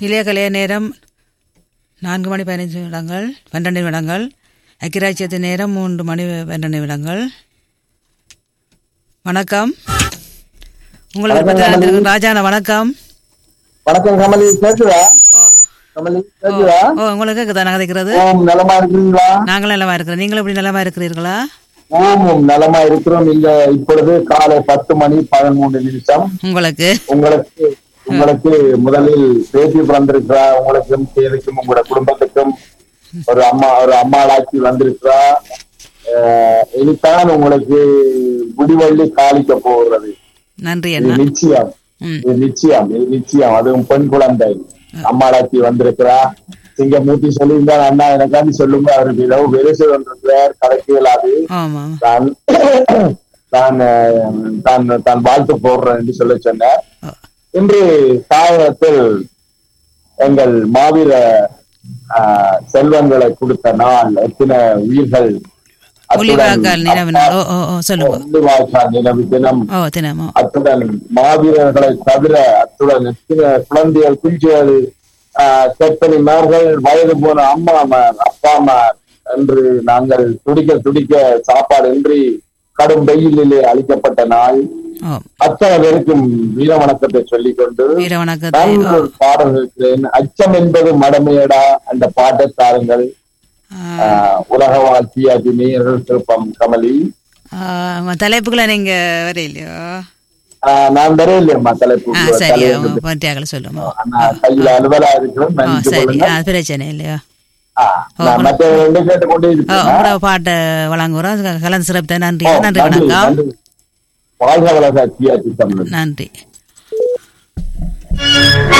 இளைய கலைய நேரம் நான்கு மணி பதினைஞ்சு நிமிடங்கள் பன்னெண்டு நிமிடங்கள் அக்கிராட்சியத்து நேரம் மூன்று மணி பன்னெண்டு நிமிடங்கள் வணக்கம் உங்களுக்கு வணக்கம், பத்தி கமலி. ராஜான வணக்கம் வணக்கம் கமலி கேக்குதா ஓ கமலி கேக்குதா ஓ உங்களுக்கு கேக்குதா நான் கதைக்கிறது ஓம் நலமா இருக்கிறீங்களா நாங்களும் நலமா இருக்கிறோம் நீங்களும் எப்படி நலமா இருக்கிறீர்களா ஓம் ஓம் நலமா இருக்கிறோம் இல்ல இப்பொழுது காலை பத்து மணி பதிமூணு நிமிஷம் உங்களுக்கு உங்களுக்கு உங்களுக்கு முதலில் பேசி பிறந்திருக்கிறா உங்களுக்கும் சேதுக்கும் உங்களோட குடும்பத்துக்கும் ஒரு அம்மா ஒரு அம்மாளாச்சி வந்திருக்கிறா அஹ், இனித்தான் உங்களுக்கு முடிவள்ளி காலிக்க போகிறது நன்றி இது அண்ணா நிச்சயம் ம் இது நிச்சயம் இது நிச்சயம் அதுவும் பெண் குழந்தை அம்மாளாச்சி வந்திருக்கிறா இங்க மூட்டி சொல்லியிருந்தா அண்ணா எனக்காண்டி சொல்லுங்க அவருக்கு இரவு வெரிசு வந்திருக்கிறார் கலைக்க இயலாது ஆமாம் தான் தான் அஹ், தான் தான் வாழ்த்து போடுறேன் என்று சொல்ல சொன்னார் ஓ, இன்று தாயகத்தில் எங்கள் மாவீர ஆஹ், செல்வங்களை கொடுத்த நாள் எத்தனை உயிர்கள் புலிவாக்கால் நினைவு நாள். ஓ ஓ ஓ சொல்லுங்க முள்ளிவாய்க்கால் நினைவு தினம் ஓ தினமோ அத்துடன் மாவீரர்களை தவிர அத்துடன் எத்தனை குழந்தைகள் குஞ்சுகள் செப்பனிமார்கள் வயது போன அம்மாமார் அப்பாமார் என்று நாங்கள் துடிக்க துடிக்க சாப்பாடு இன்றி கடும் வெயிலிலே அளிக்கப்பட்ட நாள் ஓ அத்தனை பேருக்கும் வீர வணக்கத்தை சொல்லிக் கொண்டு வீர வணக்கத்தை நான் ஓ, ஒரு பாடல் இருக்கிறேன் அச்சம் என்பது மடமையடா அந்த பாட்டை தாருங்கள் ஆ, ஆஹ், உலக வாழ்த்தியாதி நேயர்கள் திருப்பம் கமலி ஆ, உங்க தலைப்புக்குள்ள நீங்க வரையிலையோ ஆஹ், நான் வரையில்லையம்மா தலைப்பு ஆ சரி பற்றியாக்களை சொல்லுங்க நான் கையில அலுவலா இருக்கிறேன் ஓ மன்னித்து சரி கொள்ளுங்க அது பிரச்சனை இல்லையோ ஆ, நான் மற்ற ரெண்டு கேட்டுக்கொண்டே ஓ இருக்கேன் உங்களோட பாட்டை வழங்குறோம் கலந்து சிறப்பு நன்றி ஓ, நன்றி நன்றி, வணக்கம் நன்றி. வாழ்க வளர்க சியாச்சி தமிழ் நன்றி